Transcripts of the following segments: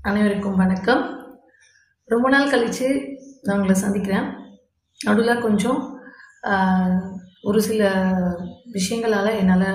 அனைவருக்கும் வணக்கம் ரொம்ப நாள் கழித்து நான் உங்களை சந்திக்கிறேன் நடுவில் கொஞ்சம் ஆஹ், ஒரு சில விஷயங்களால் என்னால்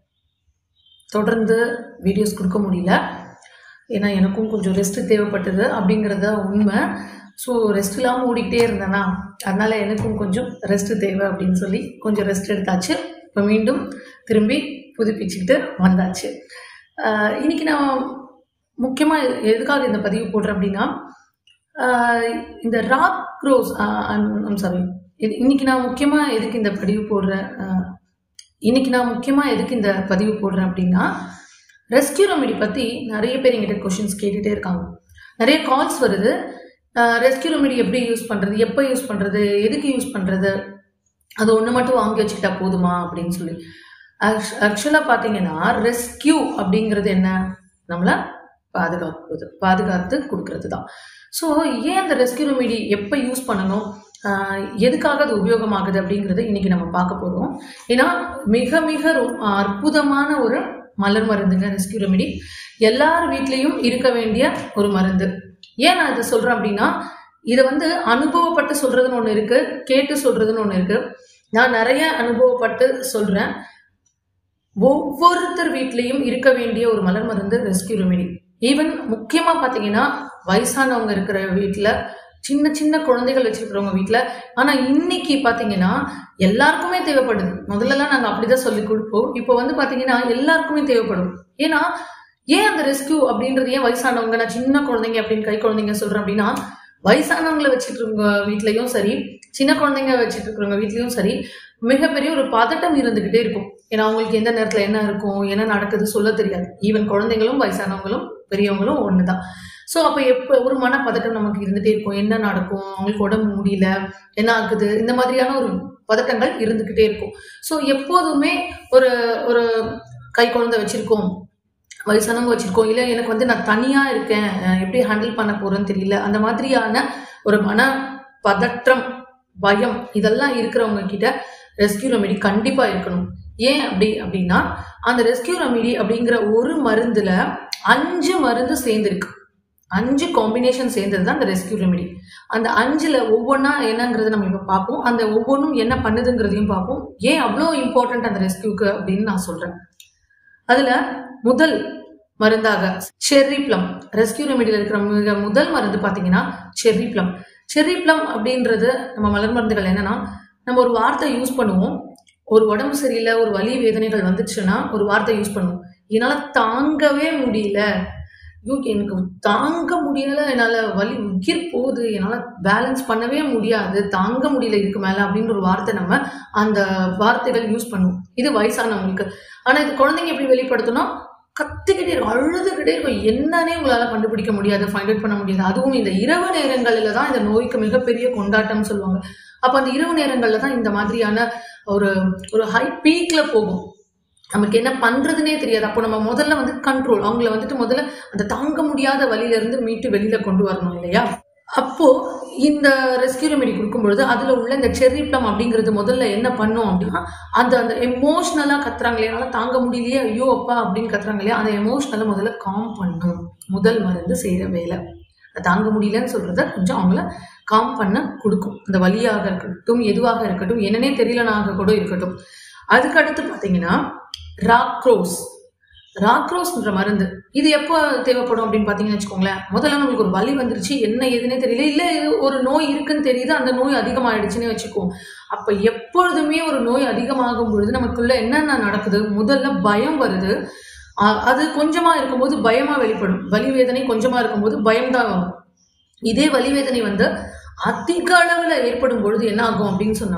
தொடர்ந்து வீடியோஸ் கொடுக்க முடியல ஏன்னா எனக்கும் கொஞ்சம் ரெஸ்ட் தேவைப்பட்டது அப்படிங்கிறத உண்மை ஸோ ரெஸ்ட் இல்லாமல் ஓடிக்கிட்டே இருந்தேனா அதனால் எனக்கும் கொஞ்சம் ரெஸ்ட் தேவை அப்படின்னு சொல்லி கொஞ்சம் ரெஸ்ட் எடுத்தாச்சு இப்போ மீண்டும் திரும்பி புதுப்பிச்சுக்கிட்டு வந்தாச்சு ஆஹ், இன்னைக்கு நான் முக்கியமாக எதுக்காக இந்த பதிவு போடுறேன் அப்படின்னா ஆஹ், இந்த ராக் க்ரோஸ் ஐம் சாரி இது இன்னைக்கு நான் முக்கியமாக எதுக்கு இந்த பதிவு போடுறேன் ஆஹ், இன்னைக்கு நான் முக்கியமாக எதுக்கு இந்த பதிவு போடுறேன் அப்படின்னா ரெஸ்கியூ ரெமெடி பற்றி நிறைய பேர் எங்கிட்ட கொஷின்ஸ் கேட்டுகிட்டே இருக்காங்க நிறைய கால்ஸ் வருது ரெஸ்கியூ ரெமெடி எப்படி யூஸ் பண்ணுறது எப்போ யூஸ் பண்ணுறது எதுக்கு யூஸ் பண்ணுறது அது ஒன்று மட்டும் வாங்கி வச்சுக்கிட்டா போதுமா அப்படின்னு சொல்லி ஆக்சுவலாக பார்த்தீங்கன்னா ரெஸ்கியூ அப்படிங்கிறது என்ன நம்மளை பாதுகாக்குவது பாதுகாத்து கொடுக்கறது தான் ஸோ ஏன் அந்த ரெஸ்கியூ ரெமெடி எப்போ யூஸ் பண்ணணும் ஆஹ் எதுக்காக அது உபயோகமாகுது அப்படிங்கிறத இன்னைக்கு நம்ம பார்க்க போகிறோம் ஏன்னா மிக மிக ரொ- அற்புதமான ஒரு மலர் மருந்துங்க ரெஸ்கியூ ரெமெடி எல்லார் வீட்லேயும் இருக்க வேண்டிய ஒரு மருந்து ஏன் நான் இதை சொல்கிறேன் அப்படின்னா இதை வந்து அனுபவப்பட்டு சொல்கிறதுன்னு ஒன்று இருக்குது கேட்டு சொல்கிறதுன்னு ஒன்று இருக்குது நான் நிறைய அனுபவப்பட்டு சொல்கிறேன் ஒவ்வொருத்தர் வீட்லேயும் இருக்க வேண்டிய ஒரு மலர் மருந்து ரெஸ்கியூ ரெமெடி ஈவன் முக்கியமாக பார்த்தீங்கன்னா வயசானவங்க இருக்கிற வீட்டில் சின்ன சின்ன குழந்தைகள் வச்சிருக்கிறவங்க வீட்டில் ஆனால் இன்னைக்கு பார்த்தீங்கன்னா எல்லாருக்குமே தேவைப்படுது முதல்லலாம் நாங்கள் அப்படிதான் சொல்லி கொடுப்போம் இப்போ வந்து பார்த்தீங்கன்னா எல்லாருக்குமே தேவைப்படும் ஏன்னா ஏன் அந்த ரெஸ்கியூ அப்படின்றது ஏன் வயசானவங்க நான் சின்ன குழந்தைங்க அப்படின்னு கை குழந்தைங்க சொல்கிறேன் அப்படின்னா வயசானவங்களை வச்சுட்டு இருக்கவங்க வீட்லயும் சரி சின்ன குழந்தைங்க வச்சுட்டு இருக்கிறவங்க வீட்லயும் சரி மிகப்பெரிய ஒரு பதட்டம் இருந்துகிட்டே இருக்கும் ஏன்னா அவங்களுக்கு எந்த நேரத்துல என்ன இருக்கும் என்ன நடக்குது சொல்ல தெரியாது ஈவன் குழந்தைங்களும் வயசானவங்களும் பெரியவங்களும் ஒண்ணுதான் ஸோ அப்போ எப்போ ஒரு மன பதட்டம் நமக்கு இருந்துட்டே இருக்கும் என்ன நடக்கும் அவங்களுக்கு உடம்பு முடியல என்ன ஆகுது இந்த மாதிரியான ஒரு பதட்டங்கள் இருந்துகிட்டே இருக்கும் ஸோ எப்போதுமே ஒரு ஒரு கை குழந்தை வச்சிருக்கோம் வயசானவங்க வச்சிருக்கோம் இல்லை எனக்கு வந்து நான் தனியா இருக்கேன் அஹ் எப்படி ஹேண்டில் பண்ண போறேன்னு தெரியல அந்த மாதிரியான ஒரு மன பதற்றம் பயம் இதெல்லாம் இருக்கிறவங்க கிட்ட ரெஸ்கியூ ரெமெடி கண்டிப்பா இருக்கணும் ஏன் அப்படி அப்படின்னா அந்த ரெஸ்கியூ ரெமெடி அப்படிங்கிற ஒரு மருந்துல அஞ்சு மருந்து சேர்ந்துருக்கு அஞ்சு காம்பினேஷன் சேர்ந்தது தான் அந்த ரெஸ்கியூ ரெமெடி அந்த அஞ்சுல ஒவ்வொன்றா என்னங்கிறத நம்ம இப்போ பார்ப்போம் அந்த ஒவ்வொன்றும் என்ன பண்ணுதுங்கிறதையும் பார்ப்போம் ஏன் அவ்வளோ இம்பார்ட்டன்ட் அந்த ரெஸ்கியூக்கு அப்படின்னு நான் சொல்றேன் அதுல முதல் மருந்தாக செர்ரி ப்ளம் ரெஸ்கியூ ரெமெடியில் இருக்கிற மிக முதல் மருந்து பார்த்தீங்கன்னா செர்ரி ப்ளம் செர்ரி ப்ளம் அப்படின்றது நம்ம மலர் மருந்துகள் என்னன்னா நம்ம ஒரு வார்த்தை யூஸ் பண்ணுவோம் ஒரு உடம்பு சரியில்லை ஒரு வலி வேதனைகள் வந்துச்சுன்னா ஒரு வார்த்தை யூஸ் பண்ணுவோம் என்னால் தாங்கவே முடியல ஐயோ எனக்கு தாங்க முடியல என்னால் வலி உயிர் போகுது என்னால் பேலன்ஸ் பண்ணவே முடியாது தாங்க முடியல இதுக்கு மேலே அப்படின்ற ஒரு வார்த்தை நம்ம அந்த வார்த்தைகள் யூஸ் பண்ணுவோம் இது வயசானவங்களுக்கு ஆனால் இது குழந்தைங்க எப்படி வெளிப்படுத்தணும் கத்திக்கிட்டே இருக்கும் அழுதுகிட்டே இருக்கும் என்னன்னே உங்களால கண்டுபிடிக்க முடியாது ஃபைண்ட் அவுட் பண்ண முடியாது அதுவும் இந்த இரவு நேரங்களில் தான் இந்த நோய்க்கு மிகப்பெரிய கொண்டாட்டம் சொல்லுவாங்க அப்போ அந்த இரவு நேரங்களில் தான் இந்த மாதிரியான ஒரு ஒரு ஹை பீக்ல போகும் நமக்கு என்ன பண்றதுனே தெரியாது அப்போ நம்ம முதல்ல வந்து கண்ட்ரோல் அவங்கள வந்துட்டு முதல்ல அந்த தாங்க முடியாத வழியில இருந்து மீட்டு வெளியில கொண்டு வரணும் இல்லையா அப்போ இந்த ரெஸ்கியூ ரெமெடி கொடுக்கும்பொழுது அதுல உள்ள இந்த செர்ரி ப்ளம் அப்படிங்கிறது முதல்ல என்ன பண்ணும் அப்படின்னா அந்த அந்த எமோஷ்னலா கத்துறாங்களே என்னால தாங்க முடியலையே ஐயோ அப்பா அப்படின்னு கத்துறாங்க இல்லையா அந்த எமோஷ்னலை முதல்ல காம் பண்ணும் முதல் மருந்து செய்யற வேலை அது தாங்க முடியலன்னு சொல்றத கொஞ்சம் அவங்கள காம் பண்ண கொடுக்கும் அந்த வலியாக இருக்கட்டும் எதுவாக இருக்கட்டும் என்னன்னே தெரியலனாக கூட இருக்கட்டும் அதுக்கு அடுத்து பார்த்தீங்கன்னா ராக்ரோஸ் ராக்ரோஸ்ன்ற மருந்து இது எப்போ தேவைப்படும் அப்படின்னு பார்த்தீங்கன்னு வச்சுக்கோங்களேன் முதல்ல நம்மளுக்கு ஒரு வலி வந்துருச்சு என்ன ஏதுன்னே தெரியல இல்லை இது ஒரு நோய் இருக்குன்னு தெரியுது அந்த நோய் அதிகமாயிடுச்சுன்னு வச்சுக்குவோம் அப்போ எப்பொழுதுமே ஒரு நோய் அதிகமாகும் பொழுது நமக்குள்ள என்னென்ன நடக்குது முதல்ல பயம் வருது அ- அது கொஞ்சமா இருக்கும்போது பயமா வெளிப்படும் வலி வேதனை கொஞ்சமா இருக்கும்போது பயம்தான் வரும் இதே வலி வேதனை வந்து அதிக அளவுல ஏற்படும் பொழுது என்ன ஆகும் அப்படின்னு சொன்னா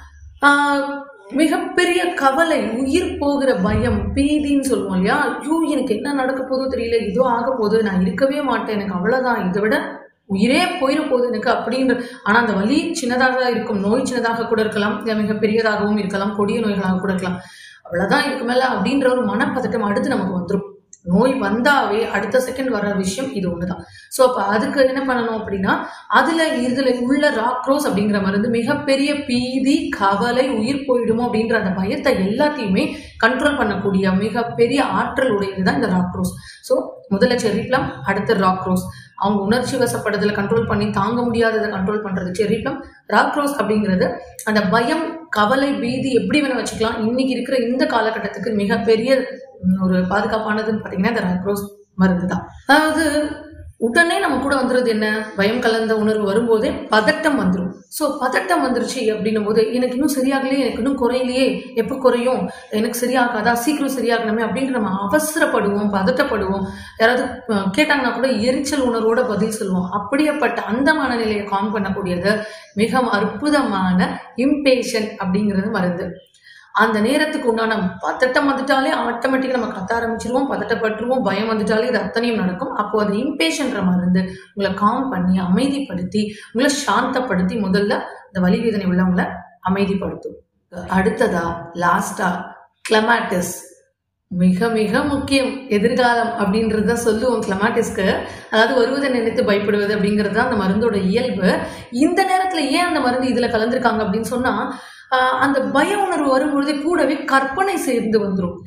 ஆஹ், மிகப்பெரிய கவலை உயிர் போகிற பயம் பீதின்னு சொல்லுவோம் இல்லையா ஐயோ எனக்கு என்ன நடக்க போதோ தெரியல இதோ ஆக போகுது நான் இருக்கவே மாட்டேன் எனக்கு அவ்வளவுதான் இதை விட உயிரே போயிட போகுது எனக்கு அப்படின்ற ஆனா அந்த வலி சின்னதாக இருக்கும் நோய் சின்னதாக கூட இருக்கலாம் இல்ல மிக பெரியதாகவும் இருக்கலாம் கொடிய நோய்களாக கூட இருக்கலாம் அவ்வளவுதான் இதுக்கு மேல அப்படின்ற ஒரு மனப்பதட்டம் அடுத்து நமக்கு வந்துடும் நோய் வந்தாவே அடுத்த செகண்ட் வர விஷயம் இது ஒண்ணுதான் ஸோ அப்ப அதுக்கு என்ன பண்ணணும் அப்படின்னா அதுல இதுல உள்ள ராக்ரோஸ் அப்படிங்கிற மருந்து மிகப்பெரிய பீதி கவலை உயிர் போயிடுமோ அப்படின்ற அந்த பயத்தை எல்லாத்தையுமே கண்ட்ரோல் பண்ணக்கூடிய மிகப்பெரிய ஆற்றல் உடையது தான் இந்த ராக்ரோஸ் ஸோ முதல்ல செர்ரி பிளம் அடுத்து ராக்ரோஸ் அவங்க உணர்ச்சி வசப்படுதலை கண்ட்ரோல் பண்ணி தாங்க முடியாததை கண்ட்ரோல் பண்றது செர்ரி பிளம் ராக்ரோஸ் அப்படிங்கிறது அந்த பயம் கவலை பீதி எப்படி வேணா வச்சுக்கலாம் இன்னைக்கு இருக்கிற இந்த காலகட்டத்துக்கு மிகப்பெரிய உம், ஒரு பாதுகாப்பானதுன்னு பார்த்தீங்கன்னா இந்த ராக்ரோஸ் மருந்து தான் அதாவது உடனே நம்ம கூட வந்துறது என்ன பயம் கலந்த உணர்வு வரும்போதே பதட்டம் வந்துடும் ஸோ பதட்டம் வந்துருச்சு அப்படின்னும் போது எனக்கு இன்னும் சரியாகலையே எனக்கு இன்னும் குறையலையே எப்போ குறையும் எனக்கு சரியாகாதா சீக்கிரம் சரியாகணுமே அப்படின்ட்டு நம்ம அவசரப்படுவோம் பதட்டப்படுவோம் யாராவது அஹ், கேட்டாங்கன்னா கூட எரிச்சல் உணர்வோட பதில் சொல்லுவோம் அப்படியேப்பட்ட அந்த மனநிலையை காம் பண்ணக்கூடியது மிக அற்புதமான இம்பேஷன் அப்படிங்கிறது மருந்து அந்த நேரத்துக்கு உண்டான பதட்டம் வந்துட்டாலே ஆட்டோமேட்டிக்காக நம்ம கத்த ஆரம்பிச்சிருவோம் பதட்டப்பட்டுருவோம் பயம் வந்துட்டாலே இது அத்தனையும் நடக்கும் அப்போ அந்த இம்பேஷன்ற மருந்து உங்களை காம் பண்ணி அமைதிப்படுத்தி உங்களை சாந்தப்படுத்தி முதல்ல இந்த வலி வேதனை உள்ளவங்களை அமைதிப்படுத்தும் அடுத்ததா லாஸ்டா கிளமாட்டிஸ் மிக மிக முக்கியம் எதிர்காலம் அப்படின்றது தான் சொல்லுவோம் கிளமாட்டிஸ்க்கு அதாவது வருவதை நினைத்து பயப்படுவது அப்படிங்கிறது தான் அந்த மருந்தோட இயல்பு இந்த நேரத்துல ஏன் அந்த மருந்து இதுல கலந்துருக்காங்க அப்படின்னு சொன்னா ஆஹ் அந்த பய உணர்வு வரும்பொழுதே கூடவே கற்பனை சேர்ந்து வந்துடும்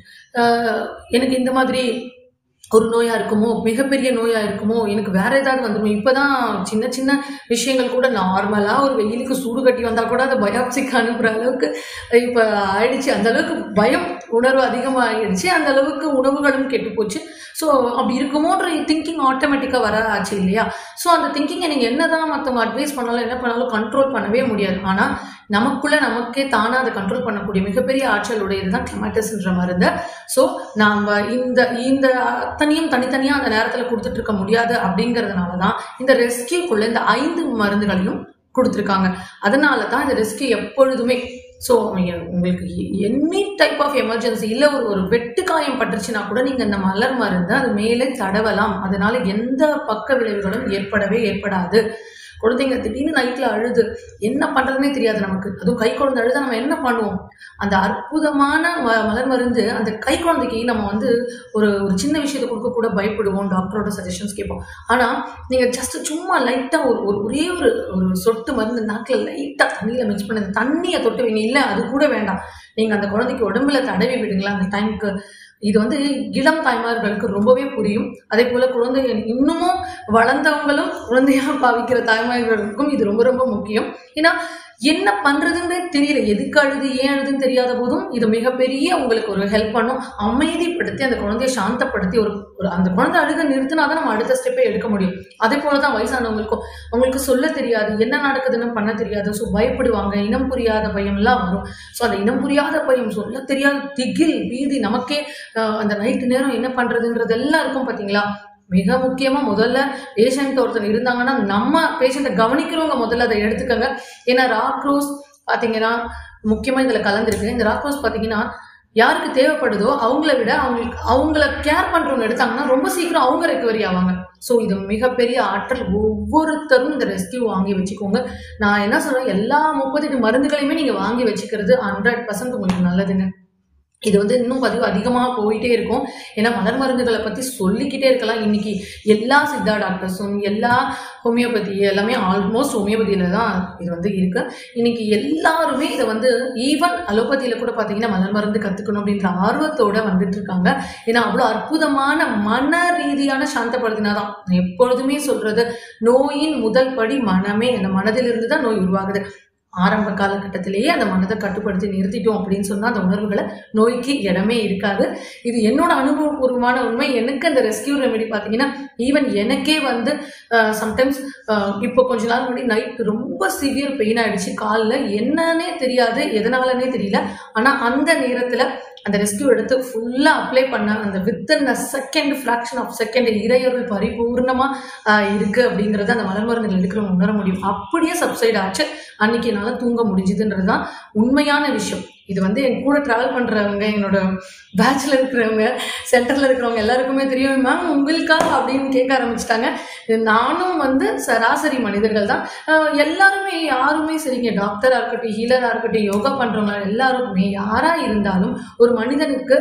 எனக்கு இந்த மாதிரி ஒரு நோயா இருக்குமோ மிகப்பெரிய நோயா இருக்குமோ எனக்கு வேற ஏதாவது வந்துடும் இப்பதான் சின்ன சின்ன விஷயங்கள் கூட நார்மலா ஒரு வெயிலுக்கு சூடு கட்டி வந்தா கூட அதை பயாப்சிக்கு அனுப்புற அளவுக்கு இப்ப ஆயிடுச்சு அந்த அளவுக்கு பயம் உணர்வு அதிகமாகிடுச்சு அந்த அளவுக்கு உணவுகளும் கெட்டு போச்சு ஸோ அப்படி இருக்குமோன்ற திங்கிங் ஆட்டோமேட்டிக்காக வர ஆச்சு இல்லையா ஸோ அந்த திங்கிங்கை நீங்கள் என்னதான் மற்றவங்க அட்வைஸ் பண்ணாலும் என்ன பண்ணாலும் கண்ட்ரோல் பண்ணவே முடியாது ஆனால் நமக்குள்ள நமக்கே தானா அதை கண்ட்ரோல் பண்ணக்கூடிய மிகப்பெரிய ஆற்றல் உடையது தான் கிளமாட்டஸ்ன்ற மருந்து ஸோ நாம இந்த இந்த அத்தனையும் தனித்தனியாக அந்த நேரத்தில் கொடுத்துட்டு இருக்க முடியாது அப்படிங்கிறதுனால தான் இந்த ரெஸ்கியூக்குள்ள இந்த ஐந்து மருந்துகளையும் கொடுத்துருக்காங்க அதனால தான் இந்த ரெஸ்கியூ எப்பொழுதுமே ஸோ உங்களுக்கு எனி டைப் ஆஃப் எமர்ஜென்சி இல்லை ஒரு ஒரு வெட்டு காயம் பட்டுருச்சுன்னா கூட நீங்கள் இந்த மலர் மருந்து அது மேலே தடவலாம் அதனால எந்த பக்க விளைவுகளும் ஏற்படவே ஏற்படாது குழந்தைங்க திடீர்னு நைட்ல அழுது என்ன பண்றதுனே தெரியாது நமக்கு அதுவும் கை குழந்தை அழுத நம்ம என்ன பண்ணுவோம் அந்த அற்புதமான ம- மலர் மருந்து அந்த கை குழந்தைக்கு நம்ம வந்து ஒரு ஒரு சின்ன விஷயத்தை கொடுக்க கூட பயப்படுவோம் டாக்டரோட சஜஷன்ஸ் கேட்போம் ஆனா நீங்க ஜஸ்ட் சும்மா லைட்டா ஒரு ஒரு ஒரே ஒரு ஒரு சொட்டு மருந்து நாக்கில் லைட்டா தண்ணியில மிக்ஸ் பண்ணி அந்த தண்ணியை தொட்டு வைங்க இல்ல அது கூட வேண்டாம் நீங்க அந்த குழந்தைக்கு உடம்புல தடவி விடுங்களா அந்த டைம்க்கு இது வந்து இளம் தாய்மார்களுக்கு ரொம்பவே புரியும் அதே போல குழந்தை இன்னமும் வளர்ந்தவங்களும் குழந்தையா பாவிக்கிற தாய்மார்களுக்கும் இது ரொம்ப ரொம்ப முக்கியம் ஏன்னா என்ன பண்றதுன்றே தெரியல எதுக்கு அழுது ஏன் அழுதுன்னு தெரியாத போதும் இது மிகப்பெரிய உங்களுக்கு ஒரு ஹெல்ப் பண்ணும் அமைதிப்படுத்தி அந்த குழந்தைய சாந்தப்படுத்தி ஒரு ஒரு அந்த குழந்தை அழுக நிறுத்தினாதான் நம்ம அடுத்த ஸ்டெப்பே எடுக்க முடியும் அதே போலதான் வயசானவங்களுக்கும் அவங்களுக்கு சொல்ல தெரியாது என்ன நடக்குதுன்னு பண்ண தெரியாது ஸோ பயப்படுவாங்க இனம் புரியாத பயம் எல்லாம் வரும் ஸோ அந்த இனம் புரியாத பயம் சொல்ல தெரியாத திகில் பீதி நமக்கே ஆஹ், அந்த நைட்டு நேரம் என்ன பண்றதுன்றது எல்லாம் இருக்கும் பாத்தீங்களா மிக முக்கியமா முதல்ல பேஷண்ட் ஒருத்தர் இருந்தாங்கன்னா நம்ம பேஷண்ட்டை கவனிக்கிறவங்க முதல்ல அதை எடுத்துக்கோங்க ஏன்னா ராக்ரோஸ் பாத்தீங்கன்னா முக்கியமா இதுல கலந்துருக்கு இந்த ராக்ரோஸ் பாத்தீங்கன்னா யாருக்கு தேவைப்படுதோ அவங்கள விட அவங்களுக்கு அவங்கள கேர் பண்றவங்க எடுத்தாங்கன்னா ரொம்ப சீக்கிரம் அவங்க ரெக்கவரி ஆவாங்க ஸோ இது மிகப்பெரிய ஆற்றல் ஒவ்வொருத்தரும் இந்த ரெஸ்கியூ வாங்கி வச்சுக்கோங்க நான் என்ன சொல்றேன் எல்லா முப்பத்தெட்டு மருந்துகளையுமே நீங்க வாங்கி வச்சுக்கிறது ஹண்ட்ரட் பர்சன்ட் உங்களுக்கு நல்லதுங்க இது வந்து இன்னும் பதிவு அதிகமாக போயிட்டே இருக்கும் ஏன்னா மலர் மருந்துகளை பற்றி சொல்லிக்கிட்டே இருக்கலாம் இன்னைக்கு எல்லா சித்தா டாக்டர்ஸும் எல்லா ஹோமியோபதி எல்லாமே ஆல்மோஸ்ட் ஹோமியோபதியில தான் இது வந்து இருக்கு இன்னைக்கு எல்லாருமே இதை வந்து ஈவன் அலோபதியில கூட பார்த்தீங்கன்னா மலர் மருந்து கற்றுக்கணும் அப்படின்ற ஆர்வத்தோட வந்துட்டு இருக்காங்க ஏன்னா அவ்வளோ அற்புதமான மன ரீதியான சாந்தப்படுத்தினாதான் நான் எப்பொழுதுமே சொல்றது நோயின் முதல் படி மனமே அந்த மனதிலிருந்து தான் நோய் உருவாகுது ஆரம்ப காலகட்டத்திலேயே அந்த மனதை கட்டுப்படுத்தி நிறுத்திட்டோம் அப்படின்னு சொன்னா அந்த உணர்வுகளை நோய்க்கு இடமே இருக்காது இது என்னோட அனுபவபூர்வமான உண்மை எனக்கு அந்த ரெஸ்கியூ ரெமெடி பார்த்தீங்கன்னா ஈவன் எனக்கே வந்து சம்டைம்ஸ் இப்போ கொஞ்ச நாள் முன்னாடி நைட் ரொம்ப சிவியர் பெயின் ஆயிடுச்சு காலில் என்னன்னே தெரியாது எதனாலனே தெரியல ஆனா அந்த நேரத்துல அந்த ரெஸ்கியூ எடுத்து ஃபுல்லா அப்ளை பண்ண அந்த within a second fraction of second இறையருள் பரிபூர்ணமா ஆஹ், இருக்கு அப்படிங்கறத அந்த மலர் மருந்துகள் எடுக்கிறவங்க உணர முடியும் அப்படியே சப்சைட் ஆச்சு அன்னைக்கு என்னால தூங்க முடிஞ்சுதுன்றது தான் உண்மையான விஷயம் இது வந்து என் கூட டிராவல் பண்றவங்க என்னோட பேட்ச்ல இருக்கிறவங்க சென்டர்ல இருக்கிறவங்க எல்லாருக்குமே தெரியும் மேம் உங்களுக்கா அப்படின்னு கேட்க ஆரம்பிச்சிட்டாங்க நானும் வந்து சராசரி மனிதர்கள் தான் ஆஹ் எல்லாருமே யாருமே சரிங்க டாக்டரா இருக்கட்டும் ஹீலரா இருக்கட்டும் யோகா பண்றவங்க எல்லாருக்குமே யாரா இருந்தாலும் ஒரு மனிதனுக்கு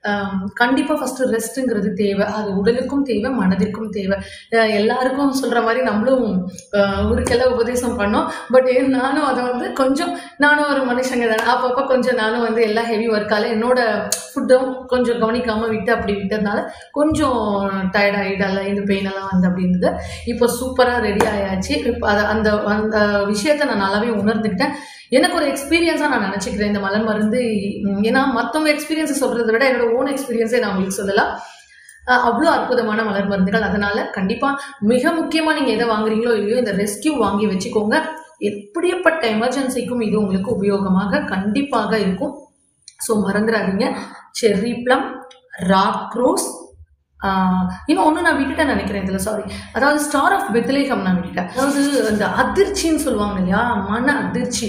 ஆம், கண்டிப்பா ஃபர்ஸ்ட் ரெஸ்ட்ங்கிறது தேவை அது உடலுக்கும் தேவை மனதிற்கும் தேவை அஹ் எல்லாருக்கும் சொல்ற மாதிரி நம்மளும் அஹ், ஊருக்கெல்லாம் உபதேசம் பண்ணோம் பட் நானும் அதை வந்து கொஞ்சம் நானும் ஒரு மனுஷங்க தானே அப்பப்போ கொஞ்சம் நானும் வந்து எல்லா ஹெவி ஒர்க்கால என்னோட ஃபுட்டும் கொஞ்சம் கவனிக்காம விட்டு அப்படி விட்டதுனால கொஞ்சம் டயர்ட் ஆகிடல இந்த பெயின் எல்லாம் வந்து அப்படி இருந்தது இப்போ சூப்பராக ரெடி ஆயாச்சு இப்போ அதை அந்த அந்த விஷயத்த நான் நல்லாவே உணர்ந்துக்கிட்டேன் எனக்கு ஒரு எக்ஸ்பீரியன்ஸாக நான் நினச்சிக்கிறேன் இந்த மலர் மருந்து உம், ஏன்னா மற்றவங்க எக்ஸ்பீரியன்ஸை சொல்கிறத விட என்னோட ஓன் எக்ஸ்பீரியன்ஸை நான் உங்களுக்கு சொல்லலாம் அஹ் அவ்வளோ அற்புதமான மலர் மருந்துகள் அதனால கண்டிப்பா மிக முக்கியமா நீங்க எதை வாங்குறீங்களோ இல்லையோ இந்த ரெஸ்கியூ வாங்கி வச்சுக்கோங்க எப்படிப்பட்ட எமர்ஜென்சிக்கும் இது உங்களுக்கு உபயோகமாக கண்டிப்பாக இருக்கும் ஸோ மறந்துடாதீங்க செர்ரி ப்ளம் ராக் ரோஸ் இன்னும் ஒன்று நான் விட்டுட்டேன் நினைக்கிறேன் இதில் சாரி அதாவது ஸ்டார் ஆஃப் பெத்லேகம் நான் விட்டுட்டேன் அதாவது அந்த அதிர்ச்சின்னு சொல்லுவாங்க இல்லையா மன அதிர்ச்சி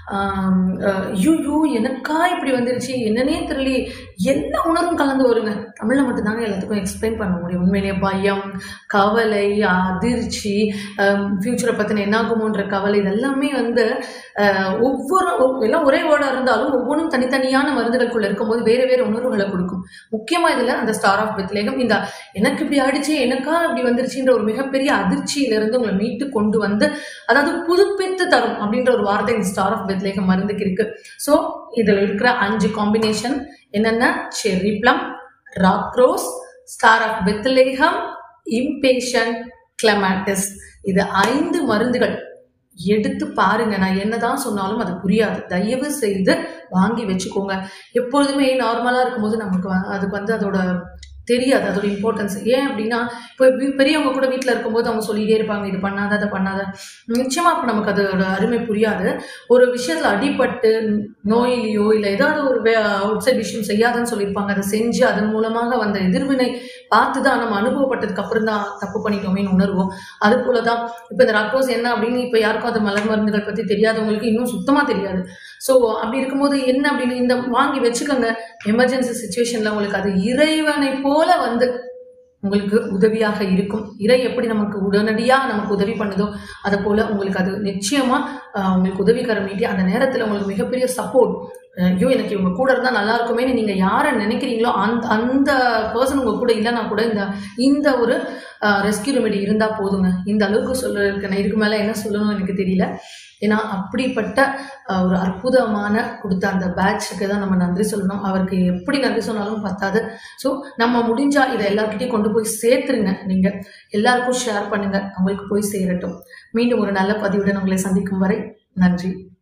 ஐயோ எனக்கா இப்படி வந்துருச்சு என்னன்னே தெரியல என்ன உணர்வும் கலந்து வருங்க தமிழில் மட்டும்தாங்க எல்லாத்துக்கும் எக்ஸ்பிளைன் பண்ண முடியும் உண்மையிலேயே பயம் கவலை அதிர்ச்சி ஃப்யூச்சரை பற்றின என்னாகுமோன்ற கவலை இதெல்லாமே வந்து ஆஹ், ஒவ்வொரு ஒ- எல்லாம் ஒரே வேர்டாக இருந்தாலும் ஒவ்வொன்றும் தனித்தனியான மருந்துகளுக்குள்ள இருக்கும்போது வேறு வேறு உணர்வுகளை கொடுக்கும் முக்கியமாக இதில் அந்த ஸ்டார் ஆஃப் பெத்லேகம் இந்த எனக்கு இப்படி ஆயிடுச்சு எனக்கா இப்படி வந்துருச்சுன்ற ஒரு மிகப்பெரிய அதிர்ச்சியிலிருந்து உங்களை மீட்டு கொண்டு வந்து அதாவது புதுப்பித்து தரும் அப்படின்ற ஒரு வார்த்தை இந்த ஸ்டார் ஆஃப் பெத்லேகம் மருந்துக்கு இருக்கு ஸோ இதில் இருக்கிற அஞ்சு காம்பினேஷன் என்னென்ன cherry plum rock rose star of Bethlehem impatiens clematis இது ஐந்து மருந்துகள் எடுத்து பாருங்க நான் என்னதான் சொன்னாலும் அது புரியாது தயவு செய்து வாங்கி வச்சுக்கோங்க எப்பொழுதுமே நார்மலா இருக்கும்போது நமக்கு வ- அதுக்கு வந்து அதோட தெரியாது அதோட இம்பார்ட்டன்ஸ் ஏன் அப்படின்னா இப்போ வீ- பெரியவங்க கூட வீட்டில் இருக்கும்போது அவங்க சொல்லிட்டே இருப்பாங்க இது பண்ணாத அதை பண்ணாத நிச்சயமா அப்போ நமக்கு அதோட அருமை புரியாது ஒரு விஷயத்துல அடிபட்டு நோயிலையோ இல்லை ஏதாவது ஒரு அவுட் சைட் விஷயம் செய்யாதன்னு சொல்லியிருப்பாங்க அதை செஞ்சு அதன் மூலமாக வந்த எதிர்வினை பார்த்து தான் நம்ம அனுபவப்பட்டதுக்கு அப்புறம் தான் தப்பு பண்ணிட்டோமேன்னு உணர்வோம் அது போல தான் இப்போ இந்த ரக்கோஸ் என்ன அப்படின்னு இப்போ யாருக்கும் அது மலர் மருந்துகள் பற்றி தெரியாதவங்களுக்கு இன்னும் சுத்தமாக தெரியாது ஸோ அப்படி இருக்கும்போது என்ன அப்படின்னு இந்த வாங்கி வச்சுக்கோங்க எமர்ஜென்சி சுச்சுவேஷனில் உங்களுக்கு அது இறைவனை போல வந்து உங்களுக்கு உதவியாக இருக்கும் இறை எப்படி நமக்கு உடனடியாக நமக்கு உதவி பண்ணுதோ அதை போல உங்களுக்கு அது நிச்சயமா ஆஹ், உங்களுக்கு உதவிகரம் நீட்டி அந்த நேரத்தில் உங்களுக்கு மிகப்பெரிய சப்போர்ட் ஐயோ எனக்கு இவங்க கூட இருந்தால் நல்லா இருக்குமேன்னு நீங்கள் யாரை நினைக்கிறீங்களோ அந்த அந்த பர்சன் உங்கள் கூட இல்லைன்னா கூட இந்த இந்த ஒரு ரெஸ்கியூ ரெமெடி இருந்தால் போதுங்க இந்த அளவுக்கு சொல்றதுக்கு நான் இதுக்கு மேலே என்ன சொல்லணும்னு எனக்கு தெரியல ஏன்னா அப்படிப்பட்ட ஆஹ், ஒரு அற்புதமான கொடுத்த அந்த பேட்சுக்கு தான் நம்ம நன்றி சொல்லணும் அவருக்கு எப்படி நன்றி சொன்னாலும் பத்தாது ஸோ நம்ம முடிஞ்சா இதை எல்லார்கிட்டையும் கொண்டு போய் சேர்த்துருங்க நீங்க எல்லாருக்கும் ஷேர் பண்ணுங்க அவங்களுக்கு போய் சேரட்டும் மீண்டும் ஒரு நல்ல பதிவுடன் உங்களை சந்திக்கும் வரை நன்றி